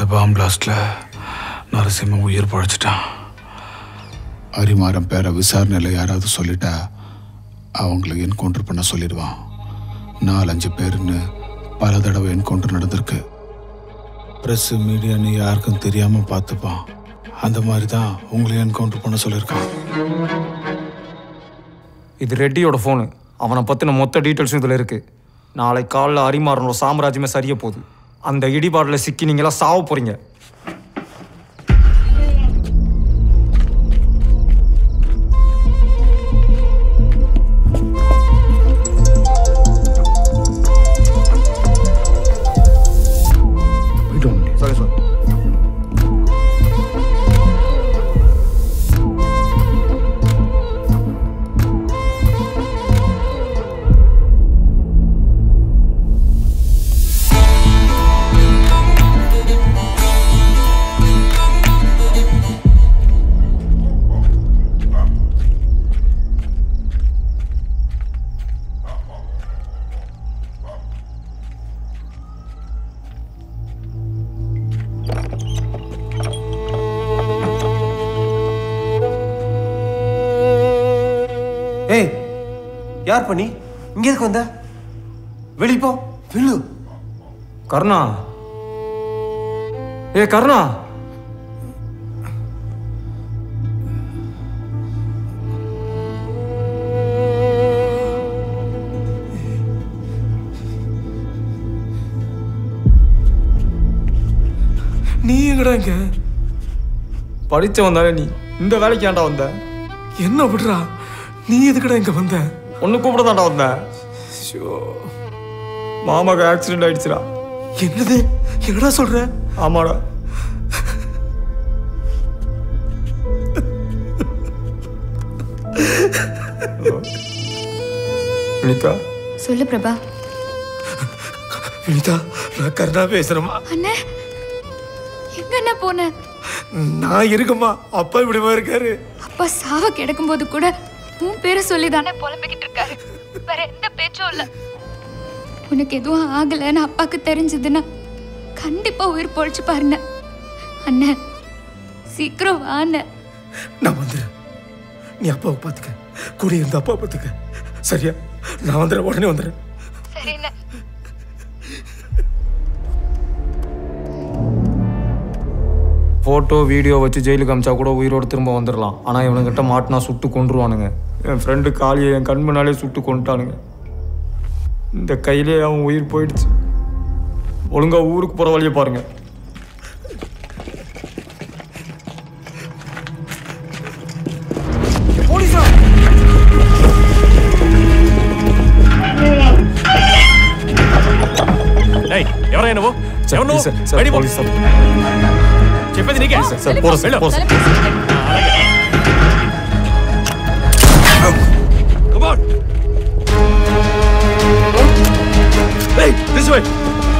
Bomb பிளாஸ்ட்ல Narasimha உயிர் பழைச்சிட்டான் அரிமாரம் பேரை விசாரணையில் யாராவது சொல்லிட்டா அவங்கள என்கவுண்டர் பண்ண சொல்லிடுவான் நாலஞ்சு பேருன்னு பல தடவை என்கவுண்டர் நடந்திருக்கு ப்ரெஸ் மீடியான்னு யாருக்கும் தெரியாம பார்த்துப்பான் அந்த மாதிரி தான் உங்களையும் என்கவுண்டர் பண்ண சொல்லியிருக்கான் இது ரெட்டியோட ஃபோனு அவனை பற்றின மொத்த டீட்டெயில்ஸும் இதில் இருக்குது நாளை காலைல அரிமாறனோட சாம்ராஜ்யமே சரிய போகுது அந்த இடிபாட்டில் சிக்கி நீங்களாம் சாவ போகிறீங்க சரி சார் ஏய் யார் பண்ணி இங்க எதுக்கு வந்த வெளிய போ வெள்ளு கருணா ஏ கருணா நீ எங்கடா இங்க படிச்சவன் தானே நீ இந்த வேலைக்கு ஏன்டா வந்த என்ன விடுறா நீ எதுக்குடா இங்க வந்த ஒன்று கூப்பிட தான்டா வந்தேன் மாமாக்கு ஆக்சிடென்ட் ஆயிடுச்சுடா என்னது என்னடா சொல்ற ஆமாடா வினிதா சொல்லு பிரபா வினிதா நான் கருணா பேசுறேம்மா அண்ணே எங்க என்ன போன நான் இருக்கேம்மா அப்பா இப்படிமா இருக்காரு அப்பா சாவ கிடக்கும்போது கூட உன் பேரை சொல்லி தானே புலம்பிக்கிட்டு இருக்காரு வேற எந்த பேச்சும் இல்ல உனக்கு எதுவும் ஆகலைன்னு அப்பாக்கு தெரிஞ்சதுன்னா கண்டிப்பா உயிர் பொழைச்சு பாருங்க அண்ணன் சீக்கிரம் வாண்ண நான் வந்துடுறேன் நீ அப்பாவை பார்த்துக்க கூட இருந்து அப்பா பார்த்துக்க சரியா நான் வந்துடுறேன் உடனே வந்துடுறேன் சரிண்ணே ஃபோட்டோ வீடியோ வச்சு ஜெயிலுக்கு அமிச்சா கூட உயிரோடு திரும்ப வந்துடலாம் ஆனால் இவனுங்கிட்ட மாட்டினா சுட்டு கொன்றுவானுங்க என் ஃப்ரெண்டு காளியை என் கண் முன்னாலே சுட்டு கொண்டுட்டானுங்க இந்த கையிலே அவன் உயிர் போயிடுச்சு ஒழுங்கா ஊருக்கு போகிற வழியை பாருங்க போலீஸா ఏయ్, ఎవరైనా నువ్వు ఎవరు నువ్వు? సార్, సార్, బయటికి పో. Police sir. చెప్పేది నీకే సార్, సార్, పోరా, సార్, వెళ్ళు. పోరా, sir. Come on. Hey, this way.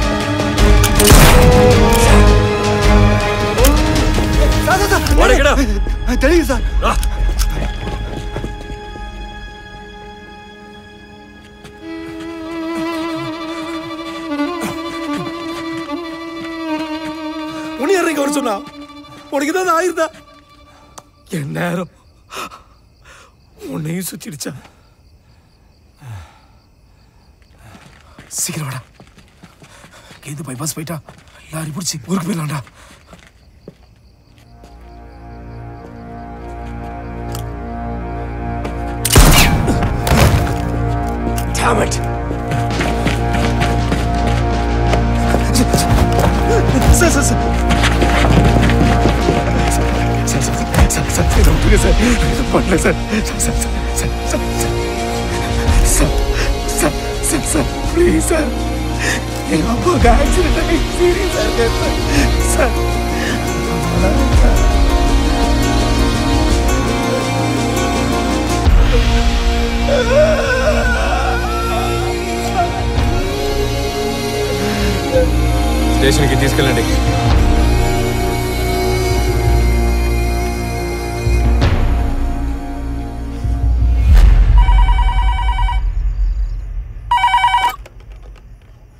వాడు ఎక్కడ? தெரியுது சார் రా. உன்னை யாரும் இங்க வர சொன்னா உனக்கு ஏதாவது ஆயிருந்தா என் நேரம் உன்னையும் சுத்திடுச்சா சீக்கிரம் வாடா கேது பைபாஸ் போயிட்டா லாரி பிடிச்சி ஊருக்கு போயிடலாம்டா Damn it! Sir sir sir sir sir sir sir இதை விட்டுருங்க சார் இதை பண்ணல sir sir sir sir sir sir sir sir sir please sir எங்கள் அப்பாவுக்கு ஆக்சிடென்ட் ஆகி சீரியஸாக சார் స్టేషన్కి తీసుకెళ్ళండి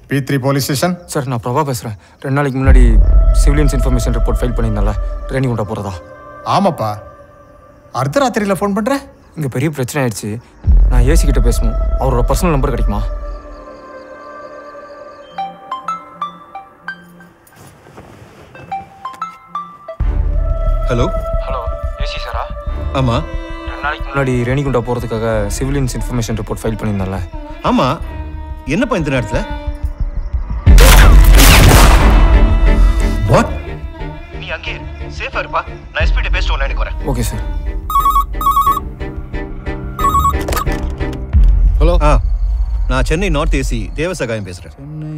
B three police station sir நான் பிரபா பேசுகிறேன் ரெண்டு நாளைக்கு முன்னாடி சிவிலியன்ஸ் இன்ஃபர்மேஷன் ரிப்போர்ட் ஃபைல் பண்ணியிருந்தேன்ல ரேணிகுண்டா போகிறதா ஆமாப்பா அர்த்தராத்திரியில் ஃபோன் பண்ணுற இங்கே பெரிய பிரச்சனை ஆயிடுச்சு நான் ஏசி கிட்ட பேசணும் அவரோட பர்சனல் நம்பர் கிடைக்குமா ஹலோ ஹலோ ஏசி சாரா ஆமாம் ரெண்டு நாளைக்கு முன்னாடி ரேணிகுண்டா போகிறதுக்காக சிவிலியன்ஸ் இன்ஃபர்மேஷன் ரிப்போர்ட் ஃபைல் பண்ணியிருந்தேன்ல ஆமாம் என்னப்பா இந்த நேரத்தில் வாட் நீ அங்கே சேஃபா இருப்பா நான் எஸ்பிட்ட பேசிட்டு ஒன்று எனக்கு வரேன் ஓகே சார் ஹலோ ஆ நான் சென்னை நார்த் ஏசி தேவசகாயம் பேசுகிறேன்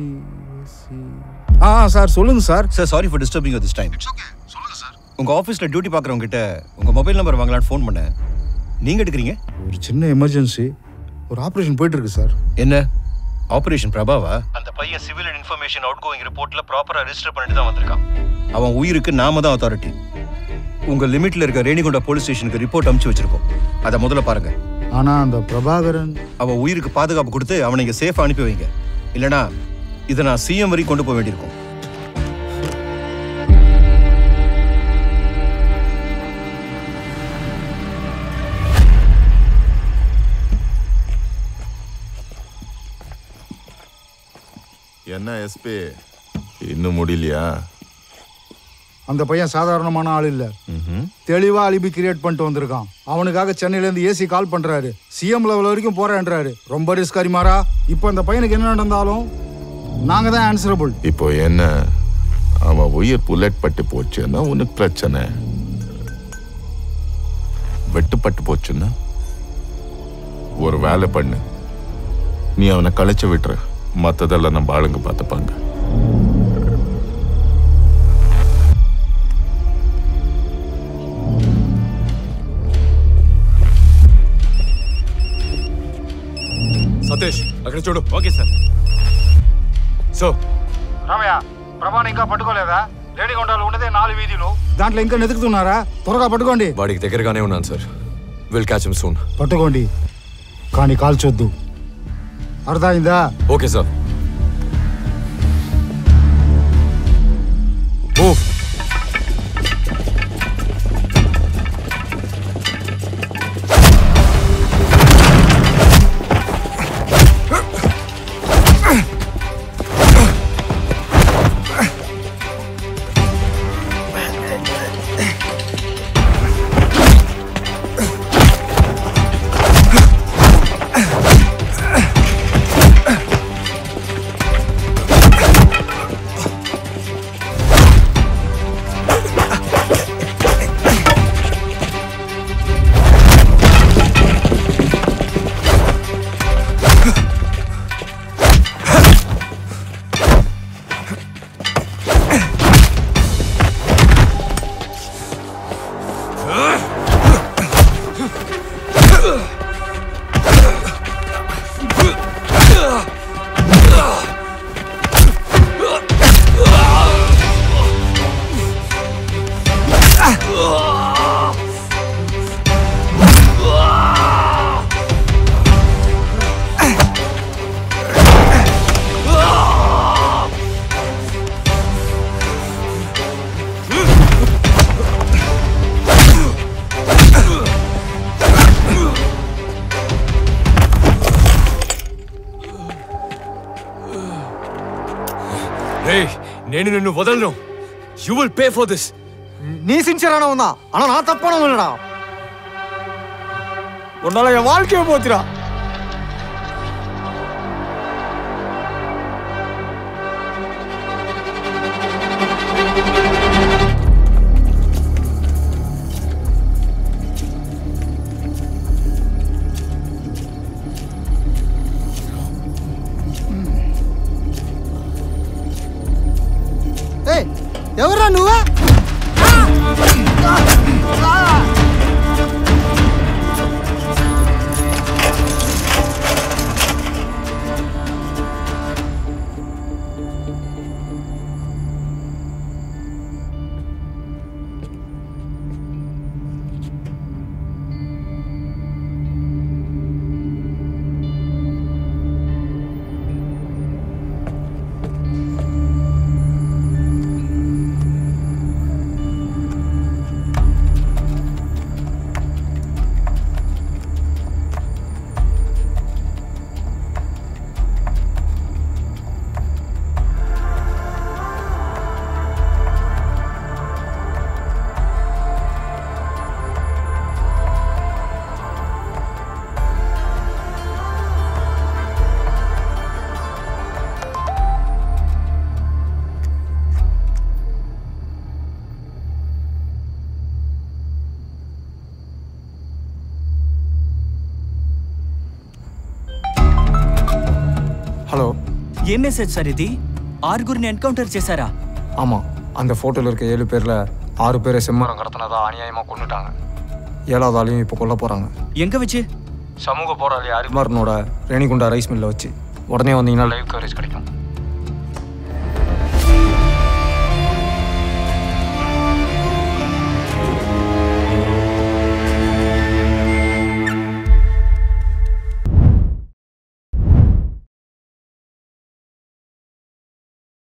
ஆ சார் சொல்லுங்க sir sir sorry for disturbing this time உங்கள் ஆஃபீஸில் டியூட்டி பார்க்குறவங்க கிட்ட உங்கள் மொபைல் நம்பர் வாங்கலான்னு ஃபோன் பண்ணேன் நீங்கள் எடுக்கிறீங்க ஒரு சின்ன எமர்ஜென்சி ஒரு ஆப்ரேஷன் போயிட்டு இருக்கு சார் என்ன ஆபரேஷன் பிரபாவா அந்த பையன் சிவில் இன்ஃபர்மேஷன் அவுட் கோயிங் ரிப்போர்ட்ல ப்ராப்பரா ரெஜிஸ்டர் பண்ணிட்டு தான் வந்திருக்கான் அவன் உயிருக்கு நாம தான் அத்தாரிட்டி உங்க லிமிட்ல இருக்க ரேணிகுண்டா போலீஸ் ஸ்டேஷனுக்கு ரிப்போர்ட் அனுப்பிச்சு வச்சிருக்கோம் அதை முதல்ல பாருங்க ஆனா அந்த பிரபாகரன் அவன் உயிருக்கு பாதுகாப்பு கொடுத்து அவனை இங்க சேஃபா அனுப்பி வைங்க இல்லனா இதை நான் சிஎம் வரை கொண்டு போக வேண்டியிருக்கும் என்ன எஸ்பி இன்னும் முடியலையா அந்த பையன் சாதாரணமான ஆள் இல்ல தெளிவா அலிபி கிரியேட் பண்ணிட்டு வந்திருக்கான் அவனுக்காக சென்னையில இருந்து ஏசி கால் பண்றாரு சிஎம் லெவல் வரைக்கும் போறேன்றாரு ரொம்ப ரிஸ்க் அரிமாரா இப்போ அந்த பையனுக்கு என்ன நடந்தாலும் நாங்க தான் ஆன்சரபிள் இப்போ என்ன அவன் உயிர் புல்லட் பட்டு போச்சுன்னா உனக்கு பிரச்சனை வெட்டுப்பட்டு போச்சுன்னா ஒரு வேலை பண்ணு நீ அவனை களைச்சு விட்டுற மத்ததெல்லாம் நம்ம ஆளுங்க பார்த்துப்பாங்க సతీష్ అక్కడ చూడు ఓకే సార్ సో రామయ్య ప్రభాని ఇంకా పట్టుకోలేదా లేడీగొండలు ఉన్నదే నాలుగు వీధులు దాంట్లో ఇంకా వెతుకుతున్నారా త్వరగా పట్టుకోండి వాడికి దగ్గరగానే ఉన్నాను sir will catch him soon పట్టుకోండి కానీ కాల్చొద్దు అర్థమైందా ఓకే సార్ మూవ్ రేయ్ నేను నిన్ను వదలను you will pay for this நீ சின்சியரானவன் தான் ஆனா நான் தப்பானவன் இல்லடா உன்னால என் வாழ்க்கையை போச்சுடா ఎవరా నువ్వు ఏం మెసేజ్ సార్ ఇది ఆరుగురిని ఎన్కౌంటర్ చేశారా ஆமாம் அந்த ஃபோட்டோவில் இருக்க ஏழு பேரில் ஆறு பேரை செம்மரம் கடத்தினதா அநியாயமாக கொண்டுட்டாங்க ஏழாவது ஆளையும் இப்போ கொல்ல போகிறாங்க எங்க வச்சு சமூக போராளி அரிமாறனோட ரேணிகுண்டா ரைஸ் மில்ல வச்சு உடனே வந்தீங்கன்னா லைவ் கவரேஜ் கிடைக்கும்